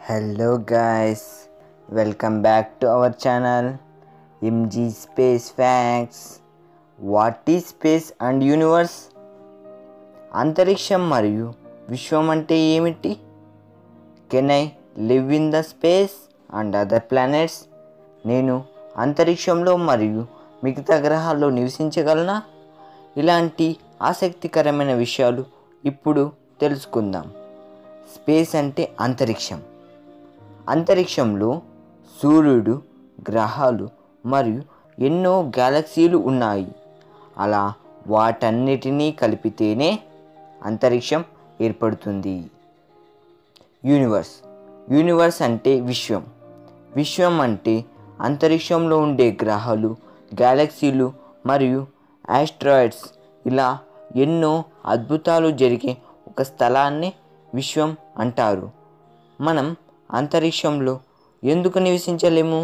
Hello guys, welcome back to our channel MG Space Facts. What is space and universe? అంతరిక్షం మరియు విశ్వం అంటే ఏమిటి can I live in the space and other planets నేను అంతరిక్షంలో మరియు మిగతా గ్రహాల్లో నివసించగలనా ఇలాంటి ఆసక్తికరమైన విషయాలు ఇప్పుడు తెలుసుకుందాం స్పేస్ అంటే అంతరిక్షం అంతరిక్షంలో సూర్యుడు గ్రహాలు మరియు ఎన్నో గ్యాలక్సీలు ఉన్నాయి అలా వాటన్నిటినీ కలిపితేనే అంతరిక్షం ఏర్పడుతుంది యూనివర్స్ యూనివర్స్ అంటే విశ్వం విశ్వం అంటే అంతరిక్షంలో ఉండే గ్రహాలు గ్యాలక్సీలు మరియు ఆస్ట్రాయిడ్స్ ఇలా ఎన్నో అద్భుతాలు జరిగే ఒక స్థలాన్ని విశ్వం అంటారు మనం అంతరిక్షంలో ఎందుకు నివసించలేము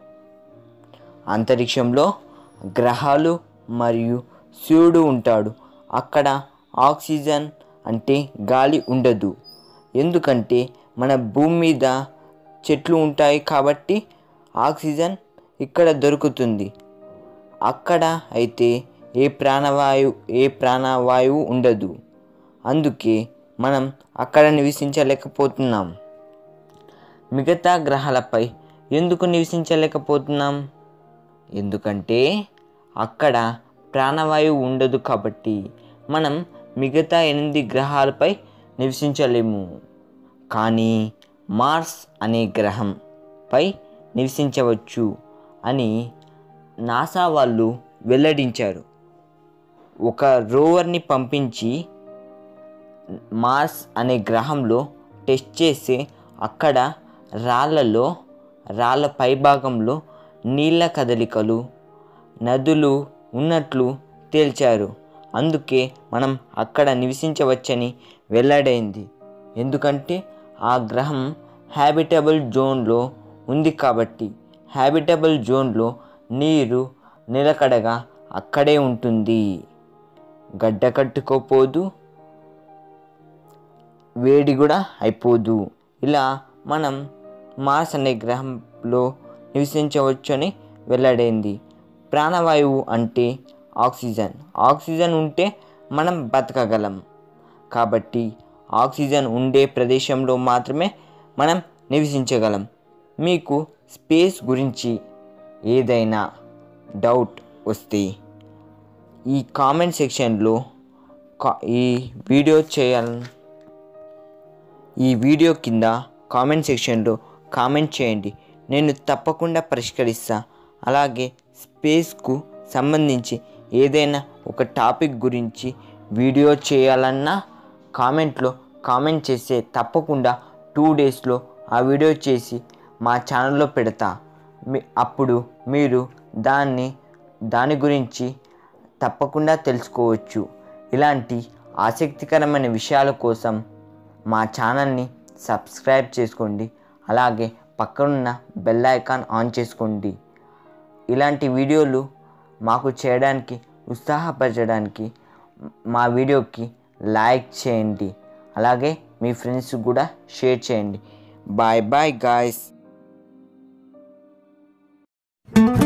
అంతరిక్షంలో గ్రహాలు మరియు సూర్యుడు ఉంటాడు అక్కడ ఆక్సిజన్ అంటే గాలి ఉండదు ఎందుకంటే మన భూమి మీద చెట్లు ఉంటాయి కాబట్టి ఆక్సిజన్ ఇక్కడ దొరుకుతుంది అక్కడ అయితే ఏ ప్రాణవాయు ఏ ప్రాణవాయువు ఉండదు అందుకే మనం అక్కడ నివసించలేకపోతున్నాం మిగతా గ్రహాలపై ఎందుకు నివసించలేకపోతున్నాం ఎందుకంటే అక్కడ ప్రాణవాయువు ఉండదు కాబట్టి మనం మిగతా ఎనిమిది గ్రహాలపై నివసించలేము కానీ మార్స్ అనే గ్రహంపై నివసించవచ్చు అని నాసా వాళ్ళు వెల్లడించారు ఒక రోవర్ని పంపించి మార్స్ అనే గ్రహంలో టెస్ట్ చేసి అక్కడ రాళ్ళలో రాళ్ళ పైభాగంలో నీళ్ళ కదలికలు నదులు ఉన్నట్లు తేల్చారు అందుకే మనం అక్కడ నివసించవచ్చని వెల్లడైంది ఎందుకంటే ఆ గ్రహం హ్యాబిటబుల్ జోన్లో ఉంది కాబట్టి హ్యాబిటబుల్ జోన్లో నీరు నిలకడగా అక్కడే ఉంటుంది గడ్డ కట్టుకోపోదు వేడి కూడా అయిపోదు ఇలా మనం మార్స్ అనే గ్రహంలో నివసించవచ్చని వెల్లడైంది ప్రాణవాయువు అంటే ఆక్సిజన్ ఆక్సిజన్ ఉంటే మనం బతకగలం కాబట్టి ఆక్సిజన్ ఉండే ప్రదేశంలో మాత్రమే మనం నివసించగలం మీకు స్పేస్ గురించి ఏదైనా డౌట్ వస్తే ఈ కామెంట్ సెక్షన్లో కా- ఈ వీడియో చేయాలని ఈ వీడియో కింద కామెంట్ సెక్షన్లో కామెంట్ చేయండి నేను తప్పకుండా పరిష్కరిస్తా అలాగే స్పేస్కు సంబంధించి ఏదైనా ఒక టాపిక్ గురించి వీడియో చేయాలన్నా కామెంట్లో కామెంట్ చేస్తే తప్పకుండా టూ డేస్లో ఆ వీడియో చేసి మా ఛానల్లో పెడతా మీ అప్పుడు మీరు దాన్ని దాని గురించి తప్పకుండా తెలుసుకోవచ్చు ఇలాంటి ఆసక్తికరమైన విషయాల కోసం మా ఛానల్ని సబ్స్క్రైబ్ చేసుకోండి అలాగే పక్కనున్న బెల్ ఐకాన్ ఆన్ చేసుకోండి ఇలాంటి వీడియోలు మాకు చేయడానికి ఉత్సాహపరచడానికి మా వీడియోకి లైక్ చేయండి అలాగే మీ ఫ్రెండ్స్ కూడా షేర్ చేయండి బాయ్ బాయ్ గాయస్